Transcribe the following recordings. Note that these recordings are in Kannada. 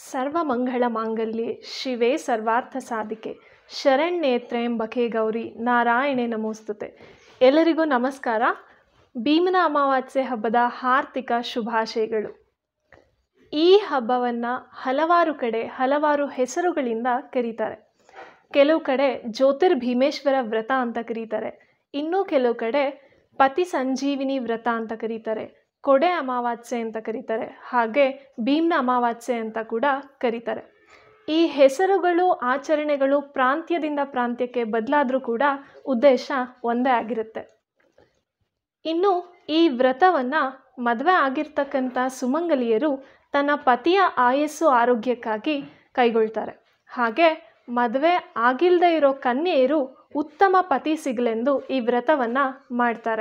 ಸರ್ವಮಂಗಳ ಮಾಂಗಲ್ಯೆ ಶಿವೆ ಸರ್ವಾರ್ಥ ಸಾಧಿಕೆ ಶರಣ್ಯೇತ್ರೆಂಬಕೆ ಗೌರಿ ನಾರಾಯಣೆ ನಮೋಸ್ತುತೆ ಎಲ್ಲರಿಗೂ ನಮಸ್ಕಾರ ಭೀಮನ ಅಮಾವಾಸ್ಯೆ ಹಬ್ಬದ ಹಾರ್ದಿಕ ಶುಭಾಶಯಗಳು ಈ ಹಬ್ಬವನ್ನು ಹಲವಾರು ಕಡೆ ಹಲವಾರು ಹೆಸರುಗಳಿಂದ ಕರೀತಾರೆ ಕೆಲವು ಕಡೆ ಜ್ಯೋತಿರ್ಭೀಮೇಶ್ವರ ವ್ರತ ಅಂತ ಕರೀತಾರೆ ಇನ್ನೂ ಕೆಲವು ಕಡೆ ಪತಿ ಸಂಜೀವಿನಿ ವ್ರತ ಅಂತ ಕರೀತಾರೆ ಕೊಡೆ ಅಮಾವಾಸ್ಯೆ ಅಂತ ಕರೀತಾರೆ ಹಾಗೆ ಭೀಮ್ನ ಅಮಾವಾಸ್ಯೆ ಅಂತ ಕೂಡ ಕರೀತಾರೆ ಈ ಹೆಸರುಗಳು ಆಚರಣೆಗಳು ಪ್ರಾಂತ್ಯದಿಂದ ಪ್ರಾಂತ್ಯಕ್ಕೆ ಬದಲಾದರೂ ಕೂಡ ಉದ್ದೇಶ ಒಂದೇ ಆಗಿರುತ್ತೆ ಇನ್ನು ಈ ವ್ರತವನ್ನು ಮದುವೆ ಆಗಿರ್ತಕ್ಕಂಥ ಸುಮಂಗಲಿಯರು ತನ್ನ ಪತಿಯ ಆಯಸ್ಸು ಆರೋಗ್ಯಕ್ಕಾಗಿ ಕೈಗೊಳ್ತಾರೆ ಹಾಗೆ ಮದುವೆ ಆಗಿಲ್ಲದೆ ಇರೋ ಕನ್ಯೆಯರು ಉತ್ತಮ ಪತಿ ಸಿಗಲೆಂದು ಈ ವ್ರತವನ್ನು ಮಾಡ್ತಾರೆ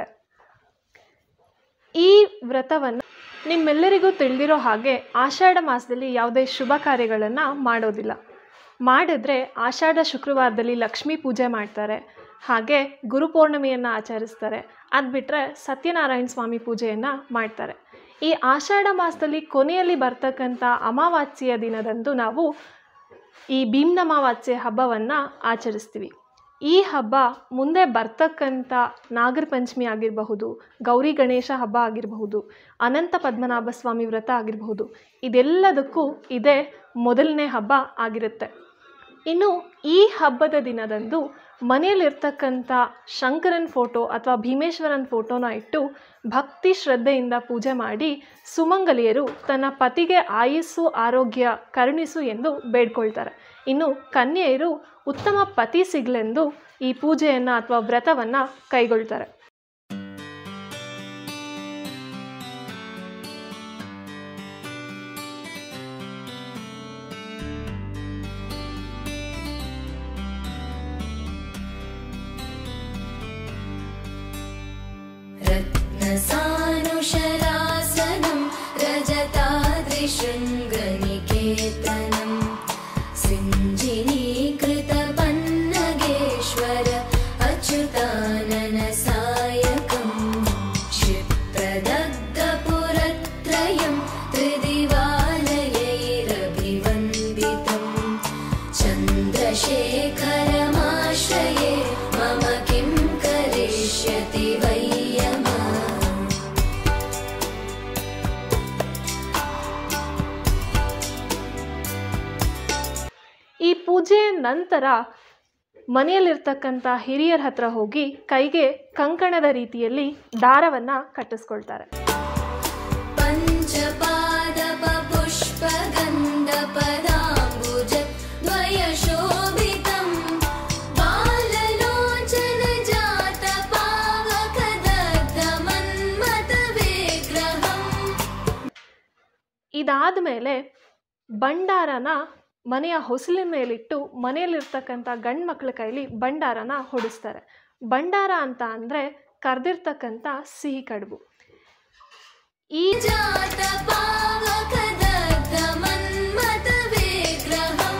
ಈ ವ್ರತವನ್ನು ನಿಮ್ಮೆಲ್ಲರಿಗೂ ತಿಳಿದಿರೋ ಹಾಗೆ ಆಷಾಢ ಮಾಸದಲ್ಲಿ ಯಾವುದೇ ಶುಭ ಕಾರ್ಯಗಳನ್ನು ಮಾಡೋದಿಲ್ಲ ಮಾಡಿದ್ರೆ ಆಷಾಢ ಶುಕ್ರವಾರದಲ್ಲಿ ಲಕ್ಷ್ಮೀ ಪೂಜೆ ಮಾಡ್ತಾರೆ ಹಾಗೆ ಗುರುಪೌರ್ಣಮಿಯನ್ನು ಆಚರಿಸ್ತಾರೆ ಅದು ಬಿಟ್ಟರೆ ಸತ್ಯನಾರಾಯಣ ಸ್ವಾಮಿ ಪೂಜೆಯನ್ನು ಮಾಡ್ತಾರೆ ಈ ಆಷಾಢ ಮಾಸದಲ್ಲಿ ಕೊನೆಯಲ್ಲಿ ಬರ್ತಕ್ಕಂಥ ಅಮಾವಾಸ್ಯೆಯ ದಿನದಂದು ನಾವು ಈ ಭೀಮ್ನಮಾವಾಸ್ಯೆ ಹಬ್ಬವನ್ನು ಆಚರಿಸ್ತೀವಿ ಈ ಹಬ್ಬ ಮುಂದೆ ಬರ್ತಕ್ಕಂಥ ನಾಗರ ಪಂಚಮಿ ಆಗಿರಬಹುದು ಗೌರಿ ಗಣೇಶ ಹಬ್ಬ ಆಗಿರಬಹುದು ಅನಂತ ಪದ್ಮನಾಭ ಸ್ವಾಮಿ ವ್ರತ ಆಗಿರಬಹುದು ಇದೆಲ್ಲದಕ್ಕೂ ಇದೇ ಮೊದಲನೇ ಹಬ್ಬ ಆಗಿರುತ್ತೆ ಇನ್ನು ಈ ಹಬ್ಬದ ದಿನದಂದು ಮನೆಯಲ್ಲಿರ್ತಕ್ಕಂಥ ಶಂಕರನ್ ಫೋಟೋ ಅಥವಾ ಭೀಮೇಶ್ವರನ್ ಫೋಟೋನ ಇಟ್ಟು ಭಕ್ತಿ ಶ್ರದ್ಧೆಯಿಂದ ಪೂಜೆ ಮಾಡಿ ಸುಮಂಗಲಿಯರು ತನ್ನ ಪತಿಗೆ ಆಯುಸ್ಸು ಆರೋಗ್ಯ ಕರುಣಿಸು ಎಂದು ಬೇಡ್ಕೊಳ್ತಾರೆ ಇನ್ನು ಕನ್ಯೆಯರು ಉತ್ತಮ ಪತಿ ಸಿಗಲೆಂದು ಈ ಪೂಜೆಯನ್ನು ಅಥವಾ ವ್ರತವನ್ನು ಕೈಗೊಳ್ತಾರೆ रत्नसानुशरासनं रजताद्रिशृङ्गनिकेतनं सिञ्जिनीकृतपन्नगेश्वर अच्युताननसायकं क्षिप्रदग्धपुरत्रयं त्रिदिवालयैरभिवन्दितं चन्द्रशेखरमाश्रये मम किं करिष्यति वै यमः ಈ ಪೂಜೆಯ ನಂತರ ಮನೆಯಲ್ಲಿರ್ತಕ್ಕಂಥ ಹಿರಿಯರ ಹತ್ರ ಹೋಗಿ ಕೈಗೆ ಕಂಕಣದ ರೀತಿಯಲ್ಲಿ ದಾರವನ್ನು ಕಟ್ಟಿಸ್ಕೊಳ್ತಾರೆ पञ्चपादपपुष्पगन्धपदाम्बुज द्वयशोभितं बाललोचनजातपावकदग्धमन्मथविग्रहम् ಇದಾದ ಮೇಲೆ ಭಂಡಾರನ ಮನೆಯ ಹೊಸಲಿನ ಮೇಲಿಟ್ಟು ಮನೆಯಲ್ಲಿರ್ತಕ್ಕಂಥ ಗಂಡು ಮಕ್ಕಳ ಕೈಲಿ ಭಂಡಾರನ ಹೊಡಿಸ್ತಾರೆ ಭಂಡಾರ ಅಂತ ಅಂದರೆ ಕರೆದಿರ್ತಕ್ಕಂಥ ಸಿಹಿ ಕಡುಬು ಈ जातपावकदग्धमन्मथविग्रहम्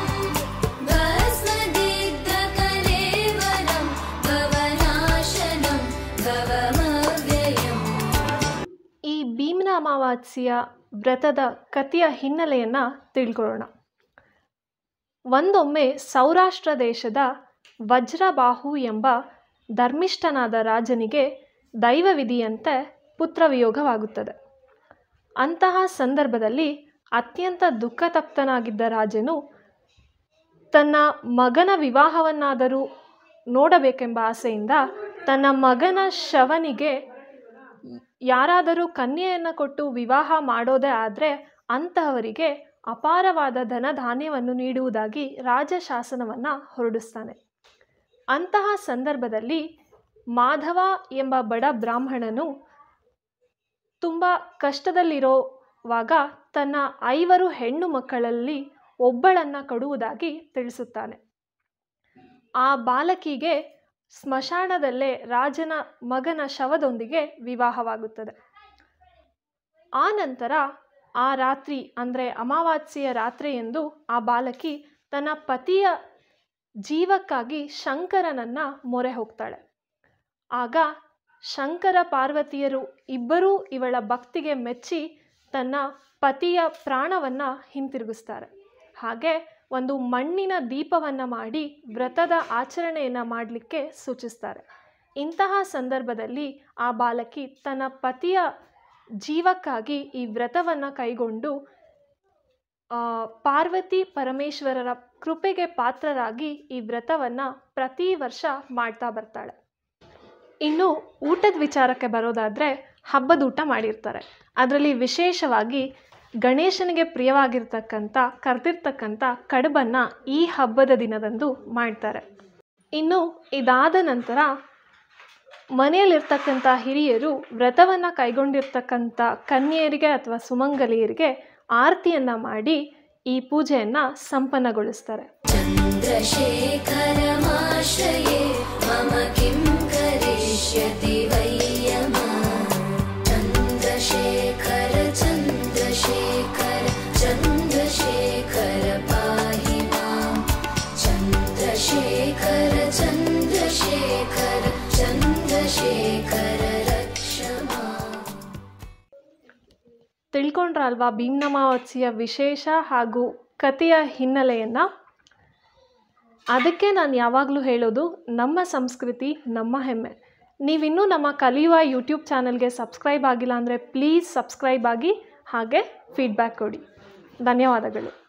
भस्मदिग्धकलेवरं भवनाशनं भवमव्ययम् ಈ ಭೀಮನ ಅಮಾವಾಸ್ಯೆಯ ವ್ರತದ ಕಥೆಯ ಹಿನ್ನೆಲೆಯನ್ನು ತಿಳ್ಕೊಳ್ಳೋಣ ಒಂದೊಮ್ಮೆ ಸೌರಾಷ್ಟ್ರ ದೇಶದ ವಜ್ರಬಾಹು ಎಂಬ ಧರ್ಮಿಷ್ಠನಾದ ರಾಜನಿಗೆ ದೈವವಿಧಿಯಂತೆ ಪುತ್ರವಿಯೋಗವಾಗುತ್ತದೆ ಅಂತಹ ಸಂದರ್ಭದಲ್ಲಿ ಅತ್ಯಂತ ದುಃಖತಪ್ತನಾಗಿದ್ದ ರಾಜನು ತನ್ನ ಮಗನ ವಿವಾಹವನ್ನಾದರೂ ನೋಡಬೇಕೆಂಬ ಆಸೆಯಿಂದ ತನ್ನ ಮಗನ ಶವನಿಗೆ ಯಾರಾದರೂ ಕನ್ಯೆಯನ್ನು ಕೊಟ್ಟು ವಿವಾಹ ಮಾಡೋದೇ ಆದರೆ ಅಂತಹವರಿಗೆ ಅಪಾರವಾದ ಧನಧಾನ್ಯವನ್ನು ನೀಡುವುದಾಗಿ ರಾಜಶಾಸನವನ್ನು ಹೊರಡಿಸ್ತಾನೆ ಅಂತಹ ಸಂದರ್ಭದಲ್ಲಿ ಮಾಧವ ಎಂಬ ಬಡ ಬ್ರಾಹ್ಮಣನು ತುಂಬ ಕಷ್ಟದಲ್ಲಿರೋವಾಗ ತನ್ನ ಐವರು ಹೆಣ್ಣು ಮಕ್ಕಳಲ್ಲಿ ಒಬ್ಬಳನ್ನು ಕೊಡುವುದಾಗಿ ತಿಳಿಸುತ್ತಾನೆ ಆ ಬಾಲಕಿಗೆ ಸ್ಮಶಾನದಲ್ಲೇ ರಾಜನ ಮಗನ ಶವದೊಂದಿಗೆ ವಿವಾಹವಾಗುತ್ತದೆ ಆ ನಂತರ ಆ ರಾತ್ರಿ ಅಂದರೆ ಅಮಾವಾಸ್ಯೆಯ ರಾತ್ರಿಯೆಂದು ಆ ಬಾಲಕಿ ತನ್ನ ಪತಿಯ ಜೀವಕ್ಕಾಗಿ ಶಂಕರನನ್ನು ಮೊರೆ ಹೋಗ್ತಾಳೆ ಆಗ ಶಂಕರ ಪಾರ್ವತಿಯರು ಇಬ್ಬರೂ ಇವಳ ಭಕ್ತಿಗೆ ಮೆಚ್ಚಿ ತನ್ನ ಪತಿಯ ಪ್ರಾಣವನ್ನು ಹಿಂತಿರುಗಿಸ್ತಾರೆ ಹಾಗೆ ಒಂದು ಮಣ್ಣಿನ ದೀಪವನ್ನು ಮಾಡಿ ವ್ರತದ ಆಚರಣೆಯನ್ನು ಮಾಡಲಿಕ್ಕೆ ಸೂಚಿಸ್ತಾರೆ ಇಂತಹ ಸಂದರ್ಭದಲ್ಲಿ ಆ ಬಾಲಕಿ ತನ್ನ ಪತಿಯ ಜೀವಕ್ಕಾಗಿ ಈ ವ್ರತವನ್ನು ಕೈಗೊಂಡು ಆ, ಪಾರ್ವತಿ ಪರಮೇಶ್ವರರ ಕೃಪೆಗೆ ಪಾತ್ರರಾಗಿ ಈ ವ್ರತವನ್ನು ಪ್ರತಿ ವರ್ಷ ಮಾಡ್ತಾ ಬರ್ತಾಳೆ ಇನ್ನು ಊಟದ ವಿಚಾರಕ್ಕೆ ಬರೋದಾದರೆ ಹಬ್ಬದ ಊಟ ಮಾಡಿರ್ತಾರೆ ಅದರಲ್ಲಿ ವಿಶೇಷವಾಗಿ ಗಣೇಶನಿಗೆ ಪ್ರಿಯವಾಗಿರ್ತಕ್ಕಂಥ ಕರೆದಿರ್ತಕ್ಕಂಥ ಕಡುಬನ್ನು ಈ ಹಬ್ಬದ ದಿನದಂದು ಮಾಡ್ತಾರೆ ಇನ್ನು ಇದಾದ ನಂತರ ಮನೆಯಲ್ಲಿರ್ತಕ್ಕಂಥ ಹಿರಿಯರು ವ್ರತವನ್ನು ಕೈಗೊಂಡಿರ್ತಕ್ಕಂಥ ಕನ್ಯೆಯರಿಗೆ ಅಥವಾ ಸುಮಂಗಲಿಯರಿಗೆ ಆರತಿಯನ್ನು ಮಾಡಿ ಈ ಪೂಜೆಯನ್ನು ಸಂಪನ್ನಗೊಳಿಸ್ತಾರೆ चन्द्रशेखरमाश्रये मम किं करिष्यति वै यमा चन्द्रशेखर चन्द्रशेखर चन्द्रशेखर पाहि माम् चन्द्रशेखर चन्द्रशेखर चन्द्रशेखर रक्ष माम् ತಿಳ್ಕೊಂಡ್ರಲ್ವಾ ಭೀಮ್ನಮಾವತ್ಸಿಯ ವಿಶೇಷ ಹಾಗೂ ಕಥೆಯ ಹಿನ್ನೆಲೆಯನ್ನು ಅದಕ್ಕೆ ನಾನು ಯಾವಾಗಲೂ ಹೇಳೋದು ನಮ್ಮ ಸಂಸ್ಕೃತಿ ನಮ್ಮ ಹೆಮ್ಮೆ ನೀವಿನ್ನೂ ನಮ್ಮ ಕಲಿಯುವ ಯೂಟ್ಯೂಬ್ ಚಾನಲ್ಗೆ ಸಬ್ಸ್ಕ್ರೈಬ್ ಆಗಿಲ್ಲ ಅಂದರೆ ಪ್ಲೀಸ್ ಸಬ್ಸ್ಕ್ರೈಬ್ ಆಗಿ ಹಾಗೆ ಫೀಡ್ಬ್ಯಾಕ್ ಕೊಡಿ ಧನ್ಯವಾದಗಳು